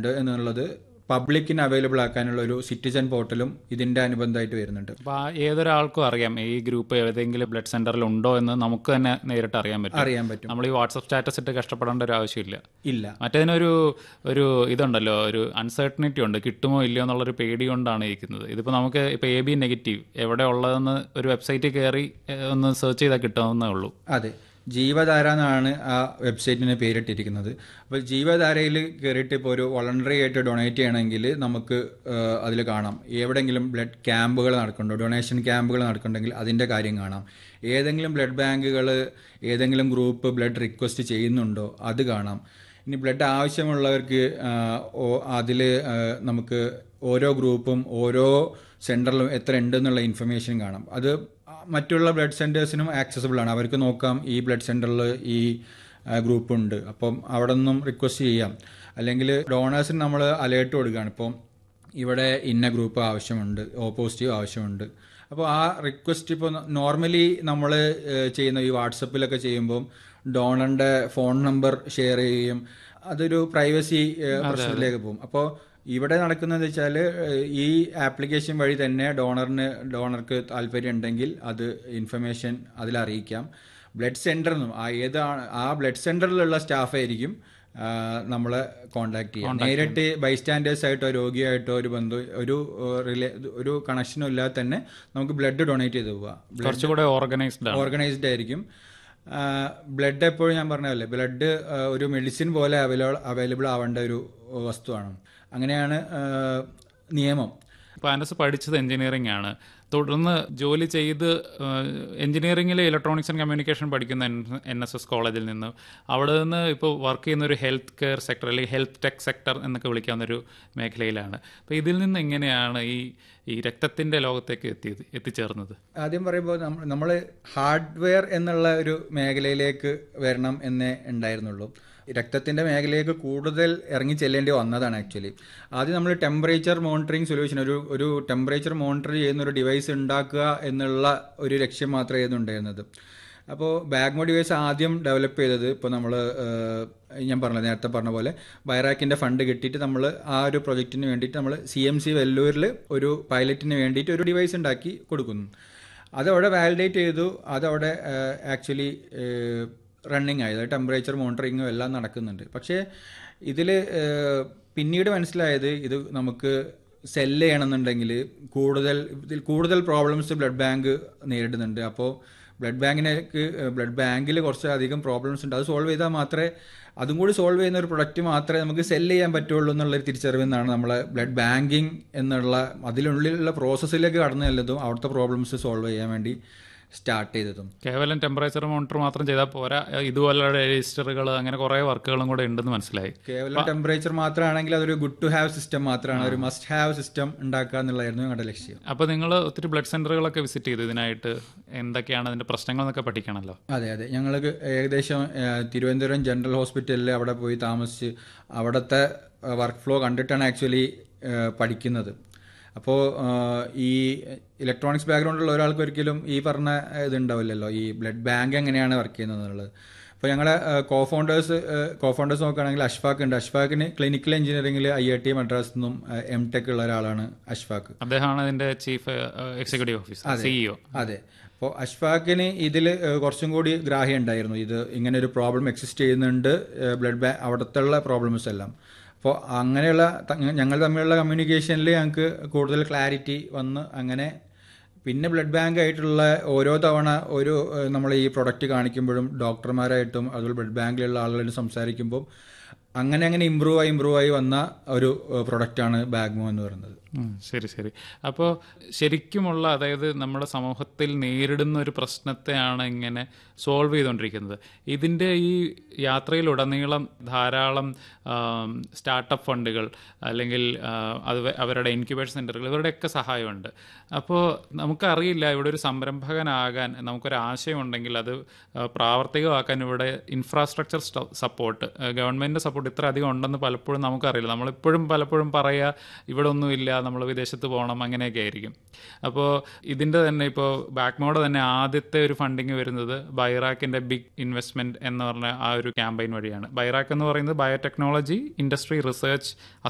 ഉണ്ട് എന്നുള്ളത് പബ്ലിക്കിന് അവൈലബിൾ ആക്കാനുള്ള ഒരു സിറ്റിസൺ പോർട്ടലും ഇതിന്റെ അനുബന്ധമായിട്ട് വരുന്നുണ്ട് അപ്പോൾ ആ ഏതൊരാൾക്കും അറിയാം ഈ ഗ്രൂപ്പ് ഏതെങ്കിലും ബ്ലഡ് സെന്ററിൽ ഉണ്ടോ എന്ന് നമുക്ക് തന്നെ നേരിട്ട് അറിയാൻ പറ്റും അറിയാൻ പറ്റും നമ്മൾ ഈ വാട്സപ്പ് സ്റ്റാറ്റസ് ഇട്ട് കഷ്ടപ്പെടേണ്ട ഒരു ആവശ്യമില്ല ഇല്ല മറ്റേതിനൊരു ഒരു ഇതുണ്ടല്ലോ ഒരു അൺസർട്ടനിറ്റി ഉണ്ട് കിട്ടുമോ ഇല്ലയോ എന്നുള്ളൊരു പേടി കൊണ്ടാണ് ഇരിക്കുന്നത് ഇതിപ്പോൾ നമുക്ക് ഇപ്പോൾ എ ബി നെഗറ്റീവ് എവിടെ ഉള്ളതെന്ന് ഒരു വെബ്സൈറ്റിൽ കയറി ഏഹ്, ഒന്ന് സെർച്ച് ചെയ്താൽ കിട്ടാവുന്നേ ഉള്ളൂ അതെ ജീവധാര എന്നാണ് ആ വെബ്സൈറ്റിന് പേരിട്ടിരിക്കുന്നത് അപ്പോൾ ജീവധാരയിൽ കയറിയിട്ട് ഇപ്പോൾ ഒരു വോളണ്ടറി ആയിട്ട് ഡൊണേറ്റ് ചെയ്യണമെങ്കിൽ നമുക്ക് അതിൽ കാണാം എവിടെയെങ്കിലും ബ്ലഡ് ക്യാമ്പുകൾ നടക്കുന്നുണ്ടോ ഡൊണേഷൻ ക്യാമ്പുകൾ നടക്കുന്നുണ്ടെങ്കിൽ അതിൻ്റെ കാര്യം കാണാം ഏതെങ്കിലും ബ്ലഡ് ബാങ്കുകൾ ഏതെങ്കിലും ഗ്രൂപ്പ് ബ്ലഡ് റിക്വസ്റ്റ് ചെയ്യുന്നുണ്ടോ അത് കാണാം ഇനി ബ്ലഡ് ആവശ്യമുള്ളവർക്ക് അതിൽ നമുക്ക് ഓരോ ഗ്രൂപ്പും ഓരോ സെൻറ്ററിലും എത്ര ഉണ്ട് എന്നുള്ള ഇൻഫർമേഷൻ കാണാം അത് മറ്റുള്ള ബ്ലഡ് സെൻറ്റേഴ്സിനും ആക്സസിബിൾ ആണ് അവർക്ക് നോക്കാം ഈ ബ്ലഡ് സെൻറ്ററിൽ ഈ ഗ്രൂപ്പ് ഉണ്ട് അപ്പം അവിടെ നിന്നും റിക്വസ്റ്റ് ചെയ്യാം അല്ലെങ്കിൽ ഡോണേഴ്സിന് നമ്മൾ അലേർട്ട് കൊടുക്കുകയാണ് ഇപ്പം ഇവിടെ ഇന്ന ഗ്രൂപ്പ് ആവശ്യമുണ്ട് ഓ പോസിറ്റീവ് ആവശ്യമുണ്ട് അപ്പോൾ ആ റിക്വസ്റ്റ് ഇപ്പോൾ നോർമലി നമ്മൾ ചെയ്യുന്ന ഈ വാട്സപ്പിലൊക്കെ ചെയ്യുമ്പോൾ ഡോണറിൻ്റെ ഫോൺ നമ്പർ ഷെയർ ചെയ്യുകയും അതൊരു പ്രൈവസി പ്രശ്നത്തിലേക്ക് പോകും അപ്പോൾ ഇവിടെ നടക്കുന്നത് വെച്ചാൽ ഈ ആപ്ലിക്കേഷൻ വഴി തന്നെ ഡോണറിന് ഡോണർക്ക് താല്പര്യം ഉണ്ടെങ്കിൽ അത് ഇൻഫർമേഷൻ അതിൽ അറിയിക്കാം ബ്ലഡ് സെന്ററിൽ നിന്നും ആ ഏതാണ് ആ ബ്ലഡ് സെന്ററിലുള്ള സ്റ്റാഫ് ആയിരിക്കും ആ, നമ്മളെ കോണ്ടാക്ട് ചെയ്യാം നേരിട്ട് ബൈസ്റ്റാൻഡേഴ്സ് ആയിട്ടോ രോഗിയായിട്ടോ ഒരു ബന്ധു ഒരു റിലേ ഒരു കണക്ഷനും ഇല്ലാതെ തന്നെ നമുക്ക് ബ്ലഡ് ഡൊണേറ്റ് ചെയ്ത് പോവാം കുറച്ചുകൂടെ ഓർഗനൈസ്ഡ് ആണ് ഓർഗനൈസ്ഡ് ആയിരിക്കും ബ്ലഡ് എപ്പോഴും ഞാൻ പറഞ്ഞല്ലേ ബ്ലഡ് ഒരു മെഡിസിൻ പോലെ അവൈലബിൾ അവൈലബിൾ ആവേണ്ട ഒരു വസ്തുവാണ് അങ്ങനെയാണ് ആ, നിയമം ഇപ്പോൾ ആൻഡസ് പഠിച്ചത് എഞ്ചിനീയറിംഗ് ആണ് തുടർന്ന് ജോലി ചെയ്ത് എഞ്ചിനീയറിംഗിൽ ഇലക്ട്രോണിക്സ് ആൻഡ് കമ്മ്യൂണിക്കേഷൻ പഠിക്കുന്ന എൻ എസ് എസ് കോളേജിൽ നിന്ന് അവിടെ നിന്ന് ഇപ്പോൾ വർക്ക് ചെയ്യുന്ന ഒരു ഹെൽത്ത് കെയർ സെക്ടർ അല്ലെങ്കിൽ ഹെൽത്ത് ടെക് സെക്ടർ എന്നൊക്കെ വിളിക്കാവുന്ന ഒരു മേഖലയിലാണ് അപ്പോൾ ഇതിൽ നിന്ന് എങ്ങനെയാണ് ഈ ഈ രക്തത്തിൻ്റെ ലോകത്തേക്ക് എത്തിയത് എത്തിച്ചേർന്നത് ആദ്യം പറയുമ്പോൾ നമ്മൾ ഹാർഡ്വെയർ എന്നുള്ള ഒരു മേഖലയിലേക്ക് വരണം എന്നേ ഉണ്ടായിരുന്നുള്ളൂ രക്തത്തിന്റെ മേഖലയിലേക്ക് കൂടുതൽ ഇറങ്ങി ചെല്ലേണ്ടി വന്നതാണ് ആക്ച്വലി ആദ്യം നമ്മൾ ടെമ്പറേച്ചർ മോണിറ്ററിംഗ് സൊല്യൂഷൻ ഒരു ഒരു ടെമ്പറേച്ചർ മോണിറ്റർ ചെയ്യുന്ന ഒരു ഡിവൈസ് ഉണ്ടാക്കുക എന്നുള്ള ഒരു ലക്ഷ്യം മാത്രമായിരുന്നു ഉണ്ടായിരുന്നത് അപ്പോൾ ബാഗ്മോ ഡിവൈസ് ആദ്യം ഡെവലപ്പ് ചെയ്തത് ഇപ്പോൾ നമ്മൾ ഞാൻ പറഞ്ഞത് നേരത്തെ പറഞ്ഞ പോലെ ബൈറാക്കിൻ്റെ ഫണ്ട് കിട്ടിയിട്ട് നമ്മൾ ആ ഒരു പ്രൊജക്റ്റിന് വേണ്ടിയിട്ട് നമ്മൾ സി എം സി വെല്ലൂരിൽ ഒരു പൈലറ്റിന് വേണ്ടിയിട്ട് ഒരു ഡിവൈസ് ഉണ്ടാക്കി കൊടുക്കുന്നു അതവിടെ വാലിഡേറ്റ് ചെയ്തു അതവിടെ ആക്ച്വലി റണ്ണിങ് ആയത് ടെമ്പറേച്ചർ മോണിറ്ററിങ്ങും എല്ലാം നടക്കുന്നുണ്ട് പക്ഷേ ഇതിൽ പിന്നീട് മനസ്സിലായത് ഇത് നമുക്ക് സെല്ല് ചെയ്യണമെന്നുണ്ടെങ്കിൽ കൂടുതൽ ഇതിൽ കൂടുതൽ പ്രോബ്ലംസ് ബ്ലഡ് ബാങ്ക് നേരിടുന്നുണ്ട് അപ്പോൾ ബ്ലഡ് ബാങ്കിനേക്ക് ബ്ലഡ് ബാങ്കിൽ കുറച്ചധികം പ്രോബ്ലംസ് ഉണ്ട് അത് സോൾവ് ചെയ്താൽ മാത്രമേ അതും കൂടി സോൾവ് ചെയ്യുന്ന ഒരു പ്രൊഡക്റ്റ് മാത്രമേ നമുക്ക് സെല്ല് ചെയ്യാൻ പറ്റുള്ളൂ എന്നുള്ളൊരു തിരിച്ചറിവിൽ നിന്നാണ് നമ്മൾ ബ്ലഡ് ബാങ്കിങ് എന്നുള്ള അതിനുള്ളിലുള്ള പ്രോസസ്സിലേക്ക് കടന്നു ചെല്ലതും അവിടുത്തെ പ്രോബ്ലംസ് സോൾവ് ചെയ്യാൻ വേണ്ടി സ്റ്റാർട്ട് ചെയ്തതും കേവലം ടെമ്പറേച്ചർ മോണിറ്റർ മാത്രം ചെയ്താൽ പോരാ ഇതുപോലുള്ള രജിസ്റ്ററുകൾ അങ്ങനെ കുറേ വർക്കുകളും കൂടെ ഉണ്ടെന്ന് മനസ്സിലായി കേവലം ടെമ്പറേച്ചർ മാത്രമാണെങ്കിൽ അതൊരു ഗുഡ് ടു ഹാവ് സിസ്റ്റം മാത്രമാണ് ഒരു മസ്റ്റ് ഹാവ് സിസ്റ്റം ഉണ്ടാക്കുക എന്നുള്ളതായിരുന്നു ഞങ്ങളുടെ ലക്ഷ്യം അപ്പോൾ നിങ്ങൾ ഒത്തിരി ബ്ലഡ് സെന്ററുകളൊക്കെ വിസിറ്റ് ചെയ്തു ഇതിനായിട്ട് എന്തൊക്കെയാണ് അതിന്റെ പ്രശ്നങ്ങൾ എന്നൊക്കെ പഠിക്കണമല്ലോ അതെ അതെ ഞങ്ങൾക്ക് ഏകദേശം ഏഹ്, തിരുവനന്തപുരം ജനറൽ ഹോസ്പിറ്റലിൽ അവിടെ പോയി താമസിച്ച് അവിടുത്തെ വർക്ക് ഫ്ലോ കണ്ടിട്ടാണ് ആക്ച്വലി പഠിക്കുന്നത് അപ്പോൾ ഈ ഇലക്ട്രോണിക്സ് ബാക്ക്ഗ്രൗണ്ടുള്ള ഒരാൾക്ക് ഒരിക്കലും ഈ പറഞ്ഞ ഇതുണ്ടാവില്ലല്ലോ ഈ ബ്ലഡ് ബാങ്ക് എങ്ങനെയാണ് വർക്ക് ചെയ്യുന്നത് എന്നുള്ളത് അപ്പോൾ ഞങ്ങളെ കോ ഫൗണ്ടേഴ്സ് കോ ഫൗണ്ടേഴ്സ് നോക്കുകയാണെങ്കിൽ അഷ്ഫാഖ് ഉണ്ട് അഷ്ഫാഖിന് ക്ലിനിക്കൽ എഞ്ചിനീയറിംഗിൽ ഐ ഐ ടി മദ്രാസിൽ നിന്നും എം ടെക് ഉള്ള ഒരാളാണ് അഷ്ഫാഖ് അദ്ദേഹമാണ് ഇതിന്റെ ചീഫ് എക്സിക്യൂട്ടീവ് ഓഫീസർ സിഇഒ അതെ അപ്പോൾ അഷ്ഫാഖിന് ഇതിൽ കുറച്ചും കൂടി ഗ്രാഹ്യം ഉണ്ടായിരുന്നു ഇത് ഇങ്ങനെ ഒരു പ്രോബ്ലം എക്സിസ്റ്റ് ചെയ്യുന്നുണ്ട് ബ്ലഡ് ബാങ്ക് അവിടുത്തെ പ്രോബ്ലംസ് എല്ലാം അപ്പോൾ അങ്ങനെയുള്ള ത- ഞങ്ങൾ തമ്മിലുള്ള കമ്മ്യൂണിക്കേഷനിൽ ഞങ്ങൾക്ക് കൂടുതൽ ക്ലാരിറ്റി വന്ന് അങ്ങനെ പിന്നെ ബ്ലഡ് ബാങ്ക് ആയിട്ടുള്ള ഓരോ തവണ ഒരു നമ്മൾ ഈ പ്രൊഡക്റ്റ് കാണിക്കുമ്പോഴും ഡോക്ടർമാരായിട്ടും അതുപോലെ ബ്ലഡ് ബാങ്കിലുള്ള ആളുകളായിട്ട് സംസാരിക്കുമ്പോൾ അങ്ങനെ അങ്ങനെ ഇമ്പ്രൂവ് ആയി ഇമ്പ്രൂവ് ആയി വന്ന ഒരു പ്രൊഡക്റ്റാണ് ബാഗ്മോ എന്ന് പറയുന്നത് ഉം, ശരി ശരി അപ്പോൾ ശരിക്കുമുള്ള അതായത് നമ്മുടെ സമൂഹത്തിൽ നേരിടുന്ന ഒരു പ്രശ്നത്തെയാണ് ഇങ്ങനെ സോൾവ് ചെയ്തുകൊണ്ടിരിക്കുന്നത് ഇതിൻ്റെ ഈ യാത്രയിലുടനീളം ധാരാളം സ്റ്റാർട്ടപ്പ് ഫണ്ടുകൾ അല്ലെങ്കിൽ ആ, അത് വ- അവരുടെ ഇൻക്യുബേഷൻ സെൻ്ററുകൾ ഇവരുടെയൊക്കെ സഹായമുണ്ട് അപ്പോൾ നമുക്കറിയില്ല ഇവിടെ ഒരു സംരംഭകനാകാൻ നമുക്കൊരു ആശയമുണ്ടെങ്കിൽ അത് ആ, പ്രാവർത്തികമാക്കാൻ ഇവിടെ ഇൻഫ്രാസ്ട്രക്ചർ സപ്പോർട്ട് ഗവൺമെൻറ് സപ്പോർട്ട് ഇത്ര അധികം ഉണ്ടെന്ന് പലപ്പോഴും നമുക്കറിയില്ല നമ്മളിപ്പോഴും പലപ്പോഴും പറയുക ഇവിടെ ഒന്നുമില്ല നമ്മൾ വിദേശത്ത് പോകണം അങ്ങനെയൊക്കെ ആയിരിക്കും അപ്പോൾ ഇതിൻ്റെ തന്നെ ഇപ്പോൾ ബാക്ക്മോഡ് തന്നെ ആദ്യത്തെ ഒരു ഫണ്ടിങ് വരുന്നത് ബൈറാക്കിൻ്റെ ബിഗ് ഇൻവെസ്റ്റ്മെൻറ്റ് എന്ന് പറഞ്ഞ ആ ഒരു ക്യാമ്പയിൻ വഴിയാണ് ബൈറാക്ക് എന്ന് പറയുന്നത് ബയോടെക്നോളജി ഇൻഡസ്ട്രി റിസർച്ച്